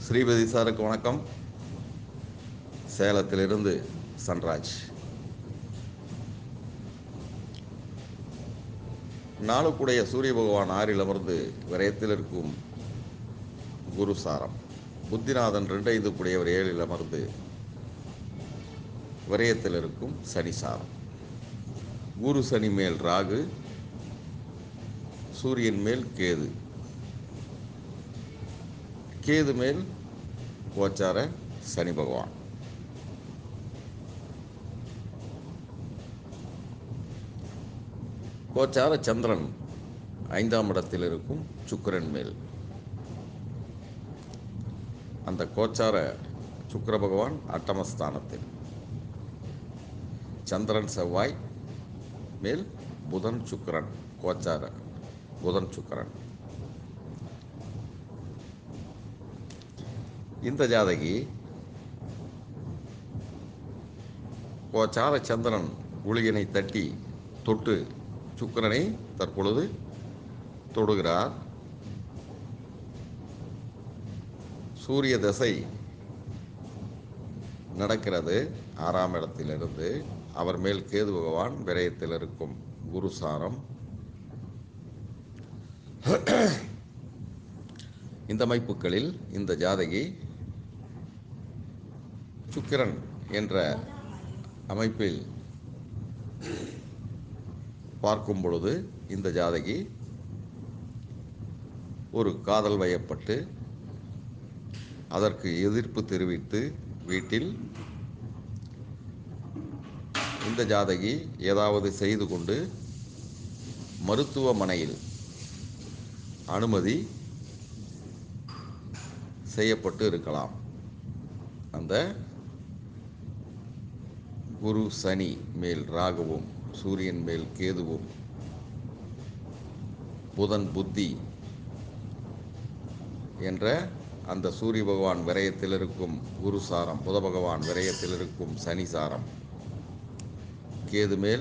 ஸ்ரீபதி சாருக்கு வணக்கம் சேலத்திலிருந்து சன்ராஜ் நாளுக்குடைய சூரிய பகவான் ஆறில் அமர்ந்து விரயத்தில் இருக்கும் குரு சாரம் புத்திநாதன் ரெண்டு ஐந்து கூடியவர் ஏழில் அமர்ந்து விரயத்தில் இருக்கும் சனி சாரம் குரு சனி மேல் ராகு சூரியன் மேல் கேது கேது மேல் கோச்சார சனி பகவான் கோச்சார சந்திரன் ஐந்தாம் இடத்தில் இருக்கும் சுக்கிரன் மேல் அந்த கோச்சார சுக்கிர பகவான் அட்டமஸ்தானத்தில் சந்திரன் செவ்வாய் மேல் புதன் சுக்கிரன் கோச்சார புதன் சுக்கிரன் இந்த ஜாதகி கோச்சார சந்திரன் குளிகனை தட்டி தொட்டு சுக்கிரனை தற்பொழுது தொடுகிறார் சூரிய தசை நடக்கிறது ஆறாம் இடத்திலிருந்து அவர் மேல் கேது பகவான் விரயத்தில் இருக்கும் குருசாரம் இந்த அமைப்புகளில் இந்த ஜாதகி சுக்கிரன் என்ற அமைப்பில் பார்க்கும் பொழுது இந்த ஜாதகி ஒரு காதல் வயப்பட்டு அதற்கு எதிர்ப்பு தெரிவித்து வீட்டில் இந்த ஜாதகி ஏதாவது செய்து கொண்டு மருத்துவமனையில் அனுமதி செய்யப்பட்டு இருக்கலாம் அந்த குரு சனி மேல் ராகுவும் சூரியன் மேல் கேதுவும் புதன் புத்தி என்ற அந்த சூரிய பகவான் விரயத்தில் இருக்கும் குரு சாரம் புத பகவான் விரயத்தில் இருக்கும் சனி சாரம் கேது மேல்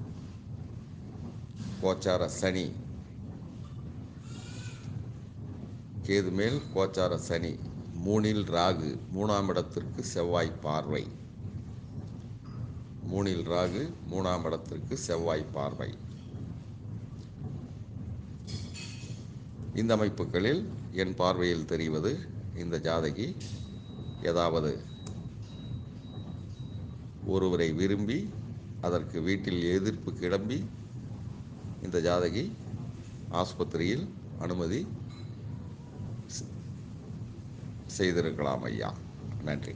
கோச்சார சனி கேது மேல் கோச்சார சனி மூணில் ராகு மூணாம் இடத்திற்கு செவ்வாய் பார்வை மூணில் ராகு மூணாம் இடத்திற்கு செவ்வாய் பார்வை இந்த அமைப்புகளில் என் பார்வையில் தெரிவது இந்த ஜாதகி ஏதாவது ஒருவரை விரும்பி அதற்கு வீட்டில் எதிர்ப்பு கிளம்பி இந்த ஜாதகி ஆஸ்பத்திரியில் அனுமதி செய்திருக்கலாம் ஐயா நன்றி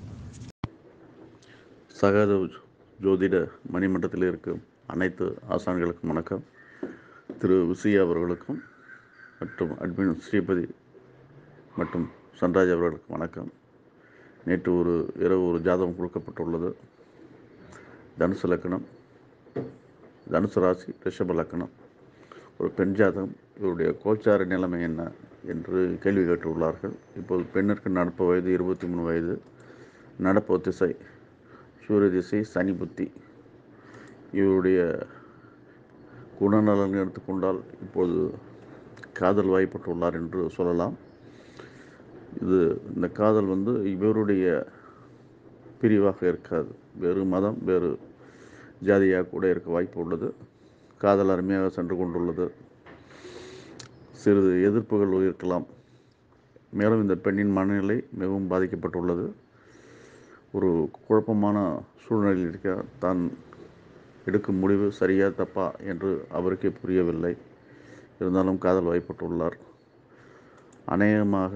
சகஜ ஜோதிட மணிமண்டலத்தில் இருக்கும் அனைத்து ஆசான்களுக்கும் வணக்கம் திரு விசியா அவர்களுக்கும் மற்றும் அட்மின் ஸ்ரீபதி மற்றும் சன்ராஜ் அவர்களுக்கும் வணக்கம் நேற்று ஒரு இரவு ஒரு ஜாதகம் கொடுக்கப்பட்டுள்ளது தனுசு லக்கணம் தனுசு ராசி ரிஷப லக்கணம் ஒரு பெண் ஜாதகம் இவருடைய கோச்சார நிலைமை என்ன என்று கேள்வி கேட்டுள்ளார்கள் இப்போது பெண்ணிற்கு நடப்பு வயது இருபத்தி மூணு வயது நடப்பு திசை சூரிய திசை சனி புத்தி இவருடைய குணநலன் எடுத்துக்கொண்டால் இப்போது காதல் வாய்ப்பட்டுள்ளார் என்று சொல்லலாம் இது இந்த காதல் வந்து இவருடைய பிரிவாக இருக்காது வேறு மதம் வேறு ஜாதியாக கூட இருக்க வாய்ப்பு உள்ளது காதல் அருமையாக சென்று கொண்டுள்ளது சிறிது எதிர்ப்புகள் இருக்கலாம் மேலும் இந்த பெண்ணின் மனநிலை மிகவும் பாதிக்கப்பட்டுள்ளது ஒரு குழப்பமான சூழ்நிலையில் இருக்க தான் எடுக்கும் முடிவு சரியா தப்பா என்று அவருக்கே புரியவில்லை இருந்தாலும் காதல் வாய்ப்பட்டுள்ளார் அநேகமாக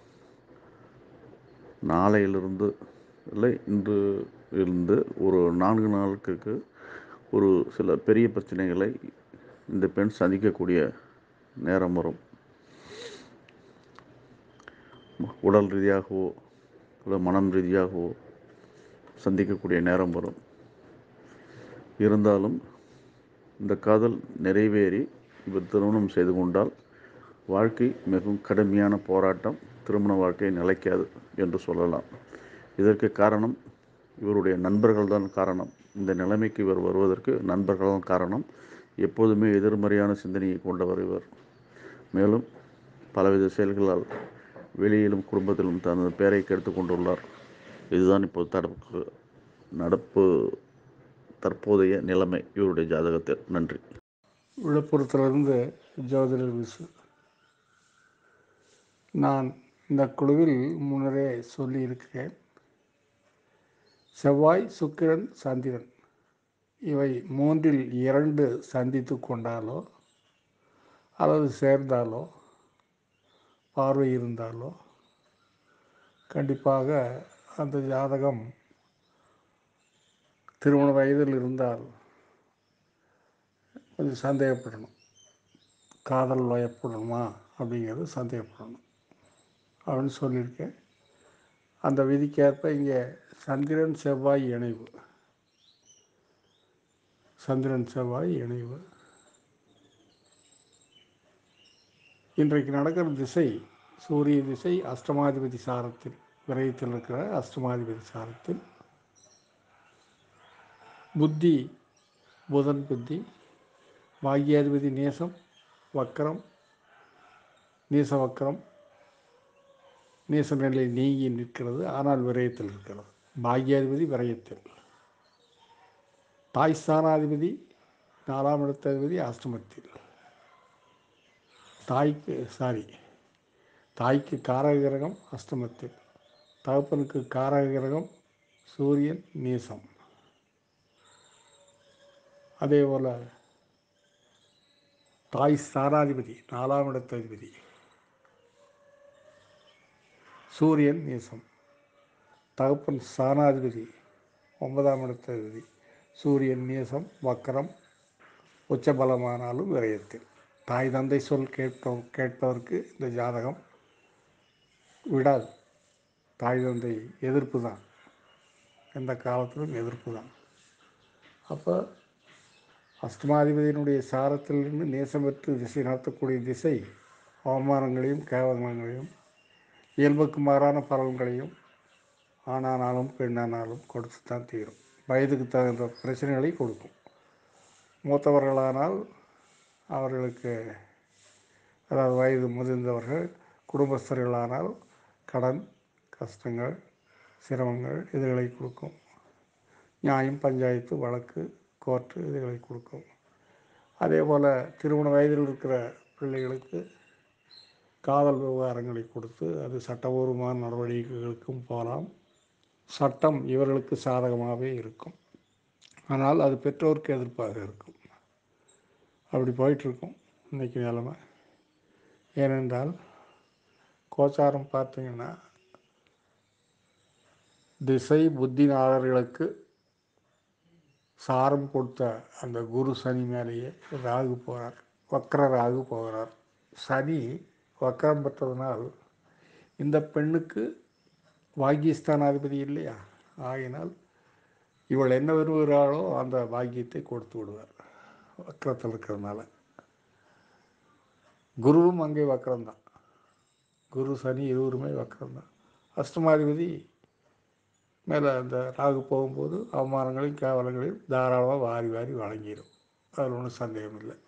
நாளையிலிருந்து இல்லை இன்று இருந்து ஒரு நான்கு நாளுக்கு ஒரு சில பெரிய பிரச்சனைகளை இந்த பெண் சந்திக்கக்கூடிய நேரம் வரும் உடல் ரீதியாகவோ இல்லை மனம் ரீதியாகவோ சந்திக்கக்கூடிய நேரம் வரும் இருந்தாலும் இந்த காதல் நிறைவேறி இவர் திருமணம் செய்து கொண்டால் வாழ்க்கை மிகவும் கடுமையான போராட்டம் திருமண வாழ்க்கை நிலைக்காது என்று சொல்லலாம் இதற்கு காரணம் இவருடைய நண்பர்கள் தான் காரணம் இந்த நிலைமைக்கு இவர் வருவதற்கு நண்பர்கள் தான் காரணம் எப்போதுமே எதிர்மறையான சிந்தனையை கொண்டவர் இவர் மேலும் பலவித செயல்களால் வெளியிலும் குடும்பத்திலும் தனது பெயரை கெடுத்து கொண்டுள்ளார் இதுதான் இப்போது தற்பு நடப்பு தற்போதைய நிலைமை இவருடைய ஜாதகத்தில் நன்றி விழுப்புரத்திலிருந்து ஜோதிடர் விசு நான் இந்த குழுவில் முன்னரே சொல்லியிருக்கிறேன் செவ்வாய் சுக்கிரன் சந்திரன் இவை மூன்றில் இரண்டு சந்தித்து கொண்டாலோ அல்லது சேர்ந்தாலோ பார்வை இருந்தாலோ கண்டிப்பாக அந்த ஜாதகம் திருமண வயதில் இருந்தால் கொஞ்சம் சந்தேகப்படணும் காதல் வயப்படணுமா அப்படிங்கிறது சந்தேகப்படணும் அப்படின்னு சொல்லியிருக்கேன் அந்த விதிக்கேற்ப இங்கே சந்திரன் செவ்வாய் இணைவு சந்திரன் செவ்வாய் இணைவு இன்றைக்கு நடக்கிற திசை சூரிய திசை அஷ்டமாதிபதி சாரத்தில் விரயத்தில் இருக்கிற அஷ்டமாதிபதி சாரத்தில் புத்தி புதன் புத்தி பாக்யாதிபதி நேசம் வக்கரம் நேச வக்கரம் நேச நிலை நீங்கி நிற்கிறது ஆனால் விரயத்தில் இருக்கிறது பாக்யாதிபதி விரயத்தில் தாய் ஸ்தானாதிபதி நாலாம் இடத்தாதிபதி அஷ்டமத்தில் தாய்க்கு சாரி தாய்க்கு காரக கிரகம் அஷ்டமத்தில் தகப்பனுக்கு காரக கிரகம் சூரியன் நேசம் அதே போல் தாய் ஸ்தானாதிபதி நாலாம் இடத்ததிபதி சூரியன் நேசம் தகப்பன் ஸ்தானாதிபதி ஒன்பதாம் இடத்ததிபதி சூரியன் நேசம் வக்கரம் உச்சபலமானாலும் விரயத்தில் தாய் தந்தை சொல் கேட்ப கேட்பதற்கு இந்த ஜாதகம் விடாது தாய் தந்தை எதிர்ப்பு தான் எந்த காலத்திலும் எதிர்ப்பு தான் அப்போ அஷ்டமாதிபதியினுடைய சாரத்திலிருந்து நேசம் பெற்று திசை நடத்தக்கூடிய திசை அவமானங்களையும் கேவலங்களையும் இயல்புக்கு மாறான பலன்களையும் ஆணானாலும் பெண்ணானாலும் கொடுத்து தான் தீரும் வயதுக்கு தகுந்த பிரச்சனைகளை கொடுக்கும் மூத்தவர்களானால் அவர்களுக்கு அதாவது வயது முதிர்ந்தவர்கள் குடும்பஸ்தர்களானால் கடன் கஷ்டங்கள் சிரமங்கள் இதுகளை கொடுக்கும் நியாயம் பஞ்சாயத்து வழக்கு கோர்ட்டு இதுகளை கொடுக்கும் அதே போல் திருமண வயதில் இருக்கிற பிள்ளைகளுக்கு காதல் விவகாரங்களை கொடுத்து அது சட்டபூர்வமான நடவடிக்கைகளுக்கும் போகலாம் சட்டம் இவர்களுக்கு சாதகமாகவே இருக்கும் ஆனால் அது பெற்றோருக்கு எதிர்ப்பாக இருக்கும் அப்படி போயிட்டுருக்கும் இன்றைக்கி நிலமை ஏனென்றால் கோச்சாரம் பார்த்தீங்கன்னா திசை புத்திநாதர்களுக்கு சாரம் கொடுத்த அந்த குரு சனி மேலேயே ராகு போகிறார் வக்கர ராகு போகிறார் சனி வக்கரம் பெற்றதனால் இந்த பெண்ணுக்கு பாக்கியஸ்தானாதிபதி இல்லையா ஆகினால் இவள் என்ன விரும்புகிறாளோ அந்த பாக்கியத்தை கொடுத்து விடுவார் வக்கரத்தில் இருக்கிறதுனால குருவும் அங்கே வக்கரம்தான் குரு சனி இருவருமே வக்கரம்தான் அஷ்டமாதிபதி மேலே அந்த ராகு போகும்போது அவமானங்களையும் கேவலங்களையும் தாராளமாக வாரி வாரி வழங்கிடும் அதில் ஒன்றும் சந்தேகம் இல்லை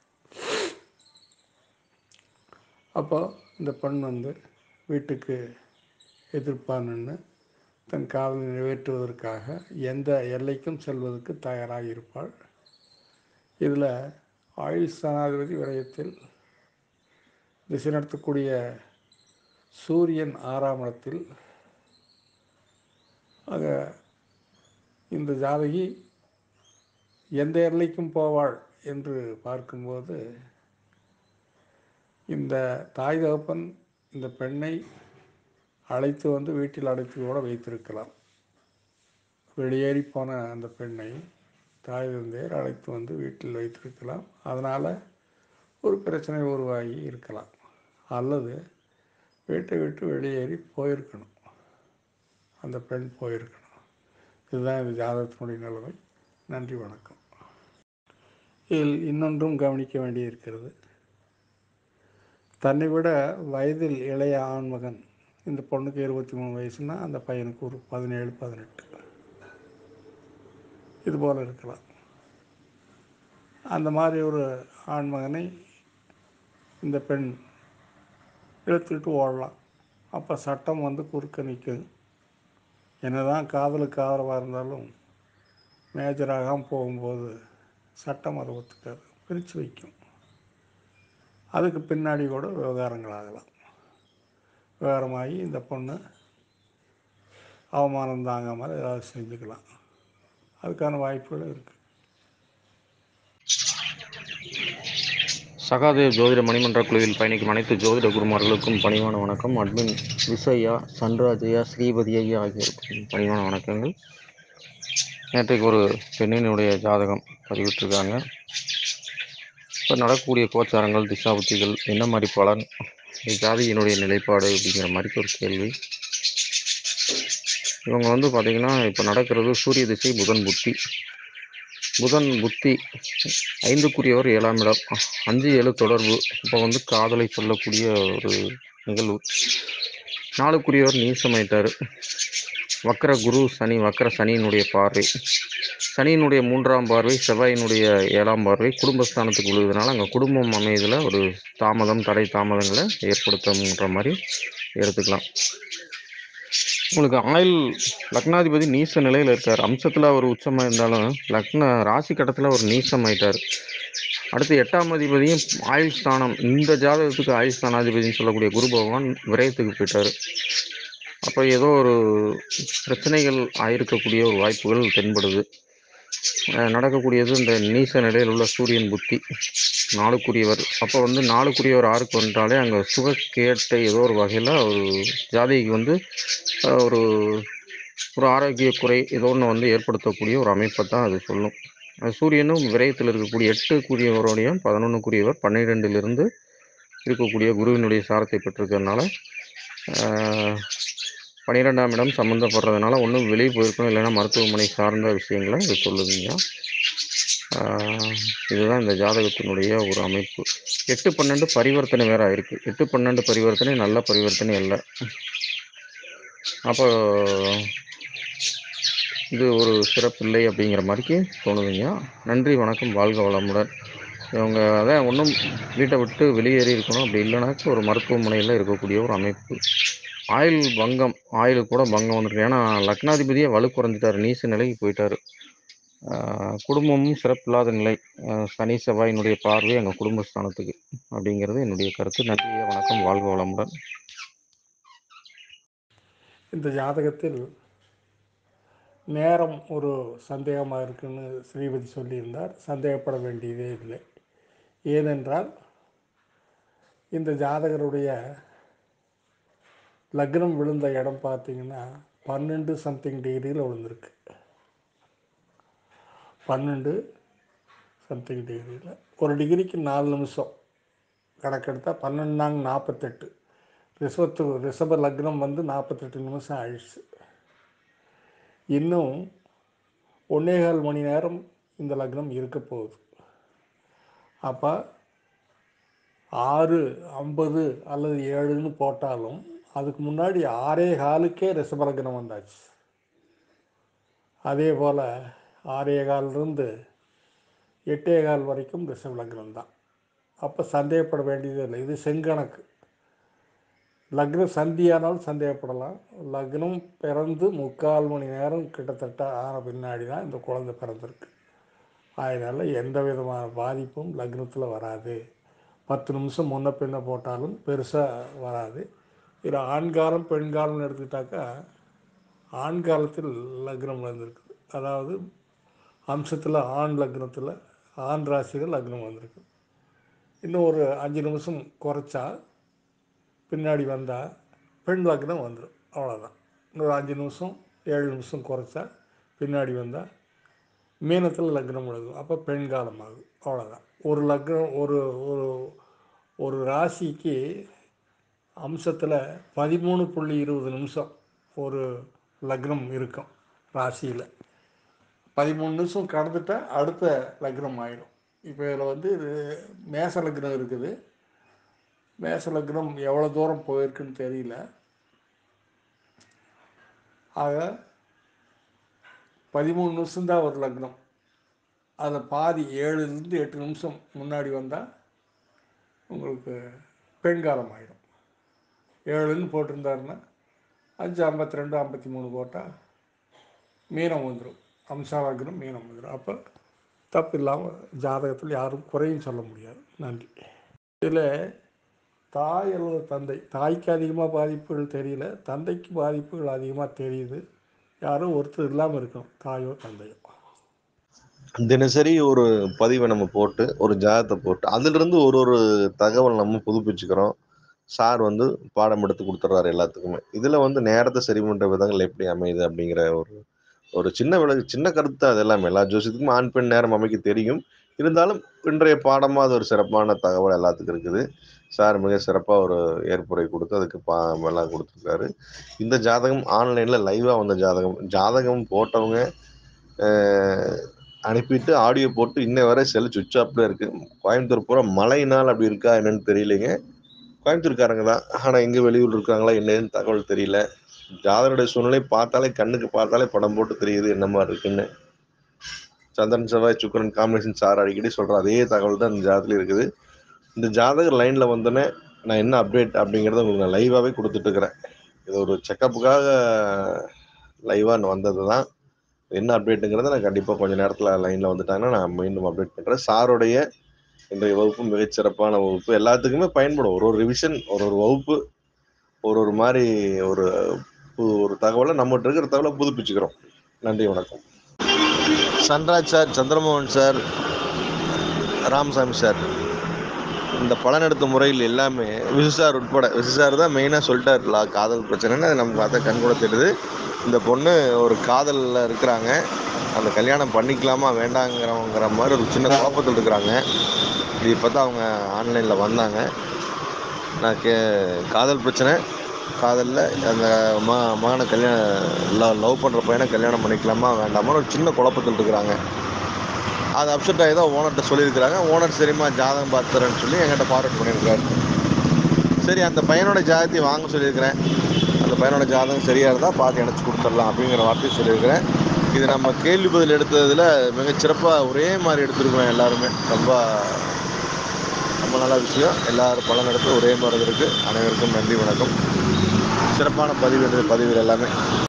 அப்போ இந்த பெண் வந்து வீட்டுக்கு எதிர்ப்பாக நின்று தன் காதலை நிறைவேற்றுவதற்காக எந்த எல்லைக்கும் செல்வதற்கு தயாராக இருப்பாள் இதில் ஆயுள் ஸ்தானாதிபதி விரயத்தில் திசை நடத்தக்கூடிய சூரியன் ஆறாம் இடத்தில் ஆக இந்த ஜாதகி எந்த எல்லைக்கும் போவாள் என்று பார்க்கும்போது இந்த தாய் தகப்பன் இந்த பெண்ணை அழைத்து வந்து வீட்டில் அடைத்து கூட வைத்திருக்கலாம் வெளியேறி போன அந்த பெண்ணை தாய் தந்தையர் அழைத்து வந்து வீட்டில் வைத்திருக்கலாம் அதனால் ஒரு பிரச்சனை உருவாகி இருக்கலாம் அல்லது வீட்டை விட்டு வெளியேறி போயிருக்கணும் அந்த பெண் போயிருக்கணும் இதுதான் இந்த ஜாதகத்தினுடைய நிலைமை நன்றி வணக்கம் இதில் இன்னொன்றும் கவனிக்க வேண்டியிருக்கிறது தன்னை விட வயதில் இளைய ஆண்மகன் இந்த பொண்ணுக்கு இருபத்தி மூணு வயசுனா அந்த பையனுக்கு ஒரு பதினேழு பதினெட்டு இது போல் இருக்கலாம் அந்த மாதிரி ஒரு ஆண்மகனை இந்த பெண் இழுத்துக்கிட்டு ஓடலாம் அப்போ சட்டம் வந்து குறுக்க நிற்குது என்னதான் காதலுக்கு ஆதரவாக இருந்தாலும் மேஜராகாமல் போகும்போது சட்டம் அதை ஒத்துக்காது பிரித்து வைக்கும் அதுக்கு பின்னாடி கூட விவகாரங்கள் ஆகலாம் விவகாரமாகி இந்த பொண்ணு அவமானம் தாங்காமல் ஏதாவது செஞ்சுக்கலாம் அதுக்கான வாய்ப்புகளும் இருக்குது சகாதேவ் ஜோதிட மணிமன்ற குழுவில் பயணிக்கும் அனைத்து ஜோதிட குருமார்களுக்கும் பணிவான வணக்கம் அட்மின் விசையா சன்ராஜையா ஸ்ரீபதி ஐயா ஆகியோருக்கும் பணிவான வணக்கங்கள் நேற்றைக்கு ஒரு பெண்ணினுடைய ஜாதகம் பதிவிட்டிருக்காங்க இப்போ நடக்கக்கூடிய கோச்சாரங்கள் திசாபுத்திகள் என்ன மாதிரி பலன் ஜாதியினுடைய நிலைப்பாடு அப்படிங்கிற மாதிரி ஒரு கேள்வி இவங்க வந்து பார்த்திங்கன்னா இப்போ நடக்கிறது சூரிய திசை புதன் புத்தி புதன் புத்தி ஐந்துக்குரியவர் ஏழாம் இடம் அஞ்சு ஏழு தொடர்பு இப்போ வந்து காதலை சொல்லக்கூடிய ஒரு நிகழ்வு நாலுக்குரியவர் நீசமாயிட்டார் வக்கர குரு சனி வக்கர சனியினுடைய பார்வை சனியினுடைய மூன்றாம் பார்வை செவ்வாயினுடைய ஏழாம் பார்வை குடும்பஸ்தானத்துக்கு விழுவதனால அங்கே குடும்பம் அமையதில் ஒரு தாமதம் தடை தாமதங்களை ஏற்படுத்தும்ன்ற மாதிரி எடுத்துக்கலாம் உங்களுக்கு ஆயில் லக்னாதிபதி நீச நிலையில் இருக்கார் அம்சத்தில் அவர் உச்சமாக இருந்தாலும் லக்ன ராசி கட்டத்தில் அவர் நீசம் ஆயிட்டார் அடுத்து எட்டாம் அதிபதியும் ஆயுள் ஸ்தானம் இந்த ஜாதகத்துக்கு ஆயுள் ஸ்தானாதிபதினு சொல்லக்கூடிய குரு பகவான் விரயத்துக்கு போயிட்டார் அப்போ ஏதோ ஒரு பிரச்சனைகள் ஆயிருக்கக்கூடிய ஒரு வாய்ப்புகள் தென்படுது அஹ் நடக்கக்கூடியது இந்த நீச நிலையில் உள்ள சூரியன் புத்தி நாளுக்குரியவர் அப்போ வந்து நாளுக்குரியவர் ஆறுக்கு வந்துட்டாலே அங்கே சுகக்கேட்டை ஏதோ ஒரு வகையில் ஒரு ஜாதிக்கு வந்து அஹ், ஒரு ஒரு ஆரோக்கிய குறை ஏதோ ஒன்று வந்து ஏற்படுத்தக்கூடிய ஒரு அமைப்பை தான் அது சொல்லும் அது சூரியனும் விரயத்தில் இருக்கக்கூடிய எட்டுக்குரியவருடையும் பதினொன்றுக்குரியவர் பன்னிரெண்டிலிருந்து இருக்கக்கூடிய குருவினுடைய சாரத்தை பெற்றிருக்கிறதுனால ஆஹ், பன்னிரெண்டாம் இடம் சம்மந்தப்படுறதுனால ஒன்றும் வெளியே போயிருக்கணும் இல்லைன்னா மருத்துவமனை சார்ந்த விஷயங்களை இது சொல்லுதுங்க ஆஹ், இதுதான் இந்த ஜாதகத்தினுடைய ஒரு அமைப்பு எட்டு பன்னெண்டு பரிவர்த்தனை வேற ஆயிருக்கு எட்டு பன்னெண்டு பரிவர்த்தனை நல்ல பரிவர்த்தனை இல்லை அப்போ இது ஒரு சிறப்பில்லை அப்படிங்கிற மாதிரிக்கு தோணுதுங்க நன்றி வணக்கம் வாழ்க வளமுடன் இவங்க அதான் ஒன்றும் வீட்டை விட்டு வெளியேறி இருக்கணும் அப்படி இல்லைனாக்கா ஒரு மருத்துவமனையில் இருக்கக்கூடிய ஒரு அமைப்பு ஆயுள் பங்கம் ஆயுள் கூட பங்கம் வந்துருக்கு ஏன்னா லக்னாதிபதியே வலு குறைஞ்சிட்டாரு நீச நிலைக்கு போயிட்டாரு ஆஹ் குடும்பமும் சிறப்பில்லாத நிலை ஆஹ் சனி செவ்வாயினுடைய பார்வை எங்கள் குடும்பஸ்தானத்துக்கு அப்படிங்கிறது என்னுடைய கருத்து நன்றி வணக்கம் வாழ்க வளமுடன் இந்த ஜாதகத்தில் நேரம் ஒரு சந்தேகமாக இருக்குன்னு ஸ்ரீபதி சொல்லியிருந்தார் சந்தேகப்பட வேண்டியதே இல்லை ஏனென்றால் இந்த ஜாதகருடைய லக்னம் விழுந்த இடம் பார்த்தீங்கன்னா பன்னெண்டு சம்திங் டிகிரியில் விழுந்திருக்கு பன்னெண்டு சம்திங் டிகிரியில் ஒரு டிகிரிக்கு நாலு நிமிஷம் கணக்கெடுத்தால் பன்னெண்டாங்க நாற்பத்தெட்டு ரிஷபத்து ரிஷப லக்னம் வந்து நாற்பத்தெட்டு நிமிஷம் ஆயிடுச்சு இன்னும் ஒன்னேகால் மணி நேரம் இந்த லக்னம் இருக்க போகுது அப்போ ஆறு ஐம்பது அல்லது ஏழுன்னு போட்டாலும் அதுக்கு முன்னாடி ஆறே காலுக்கே ரிஷப லக்னம் வந்தாச்சு அதே போல் ஆறே காலிலிருந்து எட்டே கால் வரைக்கும் ரிஷப லக்னம் தான் அப்போ சந்தேகப்பட வேண்டியது இல்லை இது செங்கணக்கு லக்னம் சந்தியானாலும் சந்தேகப்படலாம் லக்னம் பிறந்து முக்கால் மணி நேரம் கிட்டத்தட்ட ஆன பின்னாடி தான் இந்த குழந்தை பிறந்திருக்கு அதனால் எந்த விதமான பாதிப்பும் லக்னத்தில் வராது பத்து நிமிஷம் முன்ன பின்ன போட்டாலும் பெருசாக வராது இதில் ஆண்காலம் பெண்காலம்னு எடுத்துக்கிட்டாக்கா ஆண்காலத்தில் லக்னம் வந்திருக்குது அதாவது அம்சத்தில் ஆண் லக்னத்தில் ஆண் ராசியில் லக்னம் வந்திருக்கு இன்னும் ஒரு அஞ்சு நிமிஷம் குறைச்சா பின்னாடி வந்தால் பெண் லக்னம் வந்துடும் அவ்வளோதான் இன்னொரு அஞ்சு நிமிஷம் ஏழு நிமிஷம் குறைச்சா பின்னாடி வந்தால் மீனத்தில் லக்னம் விழுகும் அப்போ பெண் காலம் ஆகும் அவ்வளோதான் ஒரு லக்னம் ஒரு ஒரு ஒரு ராசிக்கு அம்சத்தில் பதிமூணு புள்ளி இருபது நிமிஷம் ஒரு லக்னம் இருக்கும் ராசியில் பதிமூணு நிமிஷம் கடந்துட்டா அடுத்த லக்னம் ஆயிடும் இப்போ இதில் வந்து இது மேச லக்னம் இருக்குது மேச லக்னம் எவ்வளோ தூரம் போயிருக்குன்னு தெரியல ஆக பதிமூணு நிமிஷம்தான் ஒரு லக்னம் அதில் பாதி ஏழுலேருந்து எட்டு நிமிஷம் முன்னாடி வந்தால் உங்களுக்கு பெண்காலம் ஆயிடும் ஏழுன்னு போட்டிருந்தாருன்னா அஞ்சு ஐம்பத்தி ரெண்டு ஐம்பத்தி மூணு போட்டால் மீனம் வந்துடும் அம்சாலக்னம் மீனம் வந்துடும் அப்போ தப்பு இல்லாமல் ஜாதகத்தில் யாரும் குறையும் சொல்ல முடியாது நன்றி இதில் தாய் அல்லது தந்தை தாய்க்கு அதிகமாக பாதிப்புகள் தெரியல தந்தைக்கு பாதிப்புகள் அதிகமாக தெரியுது யாரும் ஒருத்தர் இல்லாமல் இருக்கணும் தாயோ தந்தையோ தினசரி ஒரு பதிவை நம்ம போட்டு ஒரு ஜாதகத்தை போட்டு அதிலிருந்து ஒரு ஒரு தகவல் நம்ம புதுப்பிச்சுக்கிறோம் சார் வந்து பாடம் எடுத்து கொடுத்துட்றாரு எல்லாத்துக்குமே இதில் வந்து நேரத்தை சரி பண்ணுற விதங்கள் எப்படி அமையுது அப்படிங்கிற ஒரு ஒரு சின்ன விலகு சின்ன கருத்து அது எல்லாமே எல்லா ஜோசியத்துக்கும் ஆண் பெண் நேரம் அமைக்க தெரியும் இருந்தாலும் இன்றைய பாடமாக அது ஒரு சிறப்பான தகவல் எல்லாத்துக்கும் இருக்குது சார் மிக சிறப்பாக ஒரு ஏற்புரை கொடுத்து அதுக்கு பா எல்லாம் கொடுத்துருக்காரு இந்த ஜாதகம் ஆன்லைனில் லைவாக வந்த ஜாதகம் ஜாதகம் போட்டவங்க அஹ், அனுப்பிட்டு ஆடியோ போட்டு இன்ன வரை செல் சுவிட்ச் ஆஃப்ல இருக்கு கோயம்புத்தூர் பூரா மழையினால் அப்படி இருக்கா என்னன்னு தெரியலைங்க கோயம்புத்தூர்காரங்க தான் ஆனால் எங்கே வெளியூர் இருக்காங்களா என்னன்னு தகவல் தெரியல ஜாதகருடைய சூழ்நிலை பார்த்தாலே கண்ணுக்கு பார்த்தாலே படம் போட்டு தெரியுது என்ன மாதிரி இருக்குன்னு சந்திரன் செவ்வாய் சுக்கரன் காம்பினேஷன் சார் அடிக்கடி சொல்கிற அதே தகவல் தான் இந்த ஜாதகத்தில் இருக்குது இந்த ஜாதகர் லைனில் வந்தோடனே நான் என்ன அப்டேட் அப்படிங்கிறத உங்களுக்கு நான் லைவாகவே கொடுத்துட்ருக்குறேன் இது ஒரு செக்கப்புக்காக லைவாக வந்தது தான் என்ன அப்டேட்டுங்கிறத நான் கண்டிப்பாக கொஞ்சம் நேரத்தில் லைனில் வந்துட்டாங்கன்னா நான் மீண்டும் அப்டேட் பண்ணுறேன் சாருடைய இன்றைய வகுப்பு மிகச்சிறப்பான வகுப்பு எல்லாத்துக்குமே பயன்படும் ஒரு ஒரு ரிவிஷன் ஒரு ஒரு வகுப்பு ஒரு ஒரு மாதிரி ஒரு பு- ஒரு தகவலை நம்மகிட்ட இருக்கிற தகவலை புதுப்பிச்சுக்கிறோம் நன்றி வணக்கம் Sunraj sir Chandramohan sir Ramasamy sir இந்த பலன் எடுத்த முறையில் எல்லாமே விசு சார் உட்பட விசு சார் தான் மெயினாக சொல்லிட்டார் லா காதல் பிரச்சனைன்னு அது நமக்கு பார்த்தா கண் கூட தெரியுது இந்த பொண்ணு ஒரு காதலில் இருக்கிறாங்க அந்த கல்யாணம் பண்ணிக்கலாமா வேண்டாங்கிறவங்கிற மாதிரி ஒரு சின்ன குழப்பத்தில் இருக்கிறாங்க இது இப்போ தான் அவங்க ஆன்லைனில் வந்தாங்க நான் கே காதல் பிரச்சனை காதலில் அந்த மா மகனை கல்யாணம் லவ் லவ் பண்ணுற பையனை கல்யாணம் பண்ணிக்கலாமா வேண்டாமான்னு ஒரு சின்ன குழப்பத்தில் இருக்கிறாங்க அது அப்செட் ஆகி தான் ஓனர்கிட்ட சொல்லியிருக்கிறாங்க ஓனர் சரிம்மா ஜாதகம் பார்த்துறேன்னு சொல்லி என்கிட்ட ஃபார்வர்ட் பண்ணியிருக்காரு சரி அந்த பையனோட ஜாதகத்தை வாங்க சொல்லியிருக்கிறேன் அந்த பையனோட ஜாதகம் சரியாக இருந்தால் பார்த்து இணைச்சி கொடுத்துடலாம் அப்படிங்கிற வார்த்தையை சொல்லியிருக்கிறேன் இது நம்ம கேள்வி பதில் எடுத்ததில் மிகச்சிறப்பாக ஒரே மாதிரி எடுத்துருக்கோம் எல்லாருமே ரொம்ப ரொம்ப நல்ல விஷயம் எல்லாரும் பலன் எடுத்து ஒரே மாதிரி இருக்குது அனைவருக்கும் நன்றி வணக்கம் சிறப்பான பதிவு பதிவுகள் எல்லாமே